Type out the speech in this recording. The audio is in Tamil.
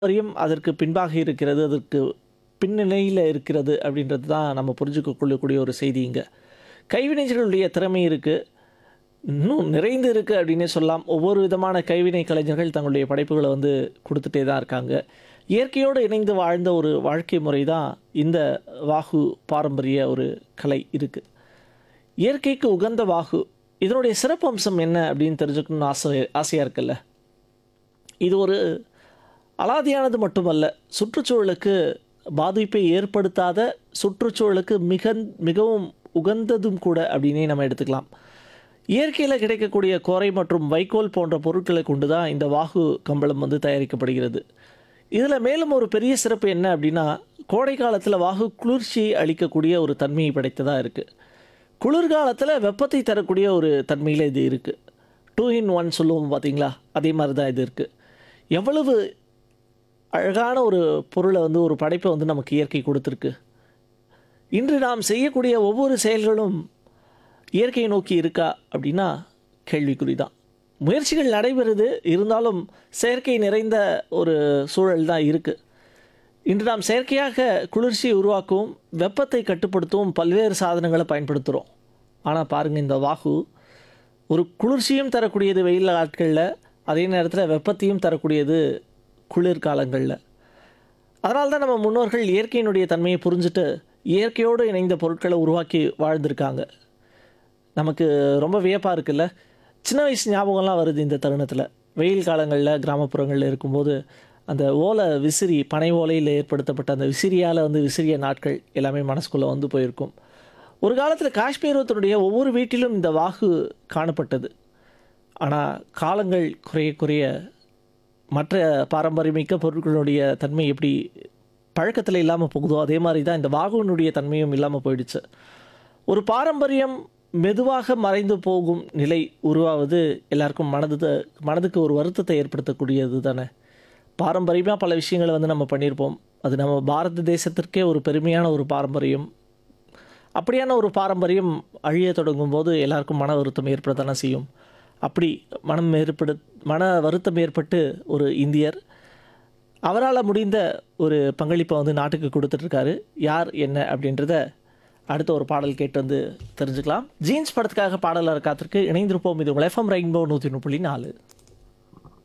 பாரம்பரியம் அதற்கு பின்பாக இருக்கிறது அதற்கு பின்னணியில் இருக்கிறது அப்படின்றது தான் நம்ம புரிஞ்சுக்க கொள்ளக்கூடிய ஒரு செய்தி இங்கே கைவினைஞர்களுடைய திறமை இருக்குது இன்னும் நிறைந்து இருக்குது அப்படின்னே சொல்லலாம் ஒவ்வொரு விதமான கைவினை கலைஞர்கள் தங்களுடைய படைப்புகளை வந்து கொடுத்துட்டே தான் இருக்காங்க இயற்கையோடு இணைந்து வாழ்ந்த ஒரு வாழ்க்கை முறை தான் இந்த வாகு பாரம்பரிய ஒரு கலை இருக்குது இயற்கைக்கு உகந்த வாகு இதனுடைய சிறப்பு அம்சம் என்ன அப்படின்னு தெரிஞ்சுக்கணும்னு ஆசை ஆசையாக இருக்குல்ல இது ஒரு அலாதியானது மட்டுமல்ல சுற்றுச்சூழலுக்கு பாதிப்பை ஏற்படுத்தாத சுற்றுச்சூழலுக்கு மிக மிகவும் உகந்ததும் கூட அப்படின்னே நம்ம எடுத்துக்கலாம் இயற்கையில் கிடைக்கக்கூடிய கோரை மற்றும் வைக்கோல் போன்ற பொருட்களை கொண்டு தான் இந்த வாகு கம்பளம் வந்து தயாரிக்கப்படுகிறது இதில் மேலும் ஒரு பெரிய சிறப்பு என்ன அப்படின்னா கோடை காலத்தில் வாகு குளிர்ச்சி அளிக்கக்கூடிய ஒரு தன்மையை படைத்ததாக இருக்குது குளிர்காலத்தில் வெப்பத்தை தரக்கூடிய ஒரு தன்மையில் இது இருக்குது டூ இன் ஒன் சொல்லுவோம் பார்த்தீங்களா அதே மாதிரி தான் இது இருக்குது எவ்வளவு அழகான ஒரு பொருளை வந்து ஒரு படைப்பை வந்து நமக்கு இயற்கை கொடுத்துருக்கு இன்று நாம் செய்யக்கூடிய ஒவ்வொரு செயல்களும் இயற்கையை நோக்கி இருக்கா அப்படின்னா கேள்விக்குறி தான் முயற்சிகள் நடைபெறுது இருந்தாலும் செயற்கை நிறைந்த ஒரு சூழல் தான் இருக்குது இன்று நாம் செயற்கையாக குளிர்ச்சியை உருவாக்கவும் வெப்பத்தை கட்டுப்படுத்தவும் பல்வேறு சாதனங்களை பயன்படுத்துகிறோம் ஆனால் பாருங்கள் இந்த வாகு ஒரு குளிர்ச்சியும் தரக்கூடியது வெயில் நாட்களில் அதே நேரத்தில் வெப்பத்தையும் தரக்கூடியது குளிர்காலங்களில் அதனால தான் நம்ம முன்னோர்கள் இயற்கையினுடைய தன்மையை புரிஞ்சுட்டு இயற்கையோடு இணைந்த பொருட்களை உருவாக்கி வாழ்ந்திருக்காங்க நமக்கு ரொம்ப வியப்பாக இருக்குல்ல சின்ன வயசு ஞாபகம்லாம் வருது இந்த தருணத்தில் வெயில் காலங்களில் கிராமப்புறங்களில் இருக்கும்போது அந்த ஓலை விசிறி பனை ஓலையில் ஏற்படுத்தப்பட்ட அந்த விசிறியால் வந்து விசிறிய நாட்கள் எல்லாமே மனசுக்குள்ளே வந்து போயிருக்கும் ஒரு காலத்தில் காஷ்மீரத்தினுடைய ஒவ்வொரு வீட்டிலும் இந்த வாகு காணப்பட்டது ஆனால் காலங்கள் குறைய குறைய மற்ற பாரம்பரியமிக்க பொருட்களுடைய தன்மை எப்படி பழக்கத்தில் இல்லாமல் போகுதோ அதே மாதிரி தான் இந்த வாகுனுடைய தன்மையும் இல்லாமல் போயிடுச்சு ஒரு பாரம்பரியம் மெதுவாக மறைந்து போகும் நிலை உருவாவது எல்லாருக்கும் மனது மனதுக்கு ஒரு வருத்தத்தை ஏற்படுத்தக்கூடியது தானே பாரம்பரியமாக பல விஷயங்களை வந்து நம்ம பண்ணியிருப்போம் அது நம்ம பாரத தேசத்திற்கே ஒரு பெருமையான ஒரு பாரம்பரியம் அப்படியான ஒரு பாரம்பரியம் அழிய தொடங்கும் போது எல்லாருக்கும் மன வருத்தம் ஏற்பட தானே செய்யும் அப்படி மனம் ஏற்படு மன வருத்தம் ஏற்பட்டு ஒரு இந்தியர் அவரால் முடிந்த ஒரு பங்களிப்பை வந்து நாட்டுக்கு கொடுத்துட்ருக்காரு யார் என்ன அப்படின்றத அடுத்த ஒரு பாடல் கேட்டு வந்து தெரிஞ்சுக்கலாம் ஜீன்ஸ் படத்துக்காக பாடலர் காத்திருக்கு இணைந்திருப்போம் இது உங்கள் எஃப்எம் ரெயின்போ நூற்றி புள்ளி நாலு